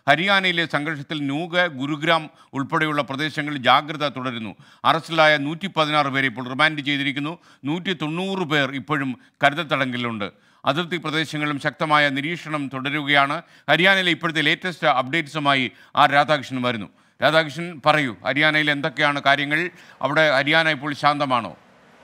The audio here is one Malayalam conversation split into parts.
ഹരിയാനയിലെ സംഘർഷത്തിൽ നൂഗ് ഗുരുഗ്രാം ഉൾപ്പെടെയുള്ള പ്രദേശങ്ങളിൽ ജാഗ്രത തുടരുന്നു അറസ്റ്റിലായ നൂറ്റി പതിനാറ് പേരെ ഇപ്പോൾ റിമാൻഡ് ചെയ്തിരിക്കുന്നു നൂറ്റി തൊണ്ണൂറ് പേർ ഇപ്പോഴും കരുതൽ തടങ്കലിലുണ്ട് അതിർത്തി പ്രദേശങ്ങളിലും ശക്തമായ നിരീക്ഷണം തുടരുകയാണ് ഹരിയാനയിലെ ഇപ്പോഴത്തെ ലേറ്റസ്റ്റ് അപ്ഡേറ്റ്സുമായി ആർ രാധാകൃഷ്ണൻ വരുന്നു രാധാകൃഷ്ണൻ പറയൂ ഹരിയാനയിൽ എന്തൊക്കെയാണ് കാര്യങ്ങൾ അവിടെ ഹരിയാന ഇപ്പോൾ ശാന്തമാണോ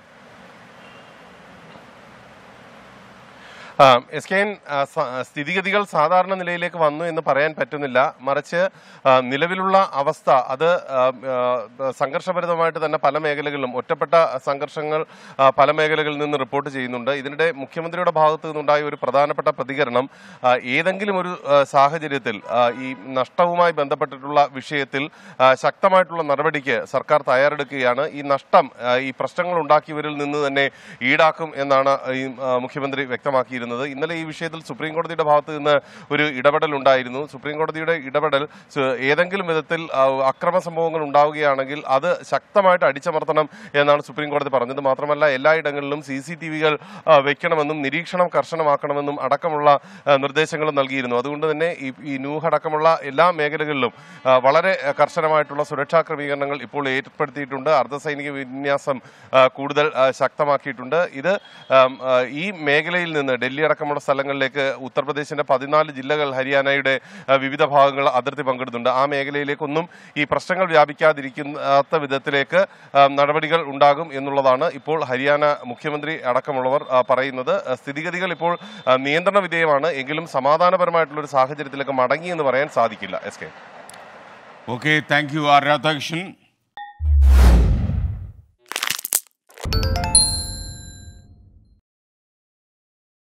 ആ, എസ് കെ എൻ ആ, സ- സ്ഥിതിഗതികൾ സാധാരണ നിലയിലേക്ക് വന്നു എന്ന് പറയാൻ പറ്റുന്നില്ല മറിച്ച് ആ, നിലവിലുള്ള അവസ്ഥ അത് ആ, ആ, സംഘർഷഭരിതമായിട്ട് തന്നെ പല മേഖലകളിലും ഒറ്റപ്പെട്ട സംഘർഷങ്ങൾ ആ, പല മേഖലകളിൽ നിന്ന് റിപ്പോർട്ട് ചെയ്യുന്നുണ്ട് ഇതിനിടെ മുഖ്യമന്ത്രിയുടെ ഭാഗത്തു നിന്നുണ്ടായ ഒരു പ്രധാനപ്പെട്ട പ്രതികരണം ആ, ഏതെങ്കിലും ഒരു ആ, സാഹചര്യത്തിൽ ആ, ഈ നഷ്ടവുമായി ബന്ധപ്പെട്ടിട്ടുള്ള വിഷയത്തിൽ ആ, ശക്തമായിട്ടുള്ള നടപടിക്ക് സർക്കാർ തയ്യാറെടുക്കുകയാണ് ഈ നഷ്ടം ആ, ഈ പ്രശ്നങ്ങൾ ഉണ്ടാക്കിയവരിൽ നിന്ന് തന്നെ ഈടാക്കും എന്നാണ് ഈ ആ, മുഖ്യമന്ത്രി വ്യക്തമാക്കിയിരുന്നത് ഇന്നലെ ഈ വിഷയത്തിൽ സുപ്രീം കോടതിയുടെ ഭാഗത്ത് നിന്ന് ഒരു ഇടപെടൽ ഉണ്ടായിരുന്നു സുപ്രീം കോടതിയുടെ ഇടപെടൽ സ- ഏതെങ്കിലും വിധത്തിൽ ആ, അക്രമ സംഭവങ്ങൾ ഉണ്ടാവുകയാണെങ്കിൽ അത് ശക്തമായിട്ട് അടിച്ചമർത്തണം എന്നാണ് സുപ്രീം കോടതി പറഞ്ഞത് മാത്രമല്ല എല്ലായിടങ്ങളിലും സി സി ടി വികൾ വെക്കണമെന്നും നിരീക്ഷണം കർശനമാക്കണമെന്നും അടക്കമുള്ള ആ, നിർദ്ദേശങ്ങളും നൽകിയിരുന്നു അതുകൊണ്ട് തന്നെ ഈ ഈ നൂഹ് അടക്കമുള്ള എല്ലാ മേഖലകളിലും ആ, വളരെ ആ, കർശനമായിട്ടുള്ള സുരക്ഷാ ക്രമീകരണങ്ങൾ ഇപ്പോൾ ഏർപ്പെടുത്തിയിട്ടുണ്ട് അർദ്ധസൈനിക വിന്യാസം ആ, കൂടുതൽ ആ, ശക്തമാക്കിയിട്ടുണ്ട് ഇത് ആം, ആ, ഈ മേഖലയിൽ നിന്ന് ഡൽഹി അടക്കമുള്ള സ്ഥലങ്ങളിലേക്ക് ഉത്തർപ്രദേശിന്റെ പതിനാല് ജില്ലകൾ ഹരിയാനയുടെ ആ, വിവിധ ഭാഗങ്ങൾ അതിർത്തി പങ്കിടുന്നുണ്ട് ആ മേഖലയിലേക്കൊന്നും ഈ പ്രശ്നങ്ങൾ വ്യാപിക്കാതിരിക്കാത്ത വിധത്തിലേക്ക് ആ, നടപടികൾ ഉണ്ടാകും എന്നുള്ളതാണ് ഇപ്പോൾ ഹരിയാന മുഖ്യമന്ത്രി അടക്കമുള്ളവർ ആ, പറയുന്നത് ആ, സ്ഥിതിഗതികൾ ഇപ്പോൾ ആ, നിയന്ത്രണ വിധേയമാണ് എങ്കിലും സമാധാനപരമായിട്ടുള്ള ഒരു സാഹചര്യത്തിലേക്ക് മടങ്ങി എന്ന് പറയാൻ സാധിക്കില്ല S K okay thank you R Radhakrishnan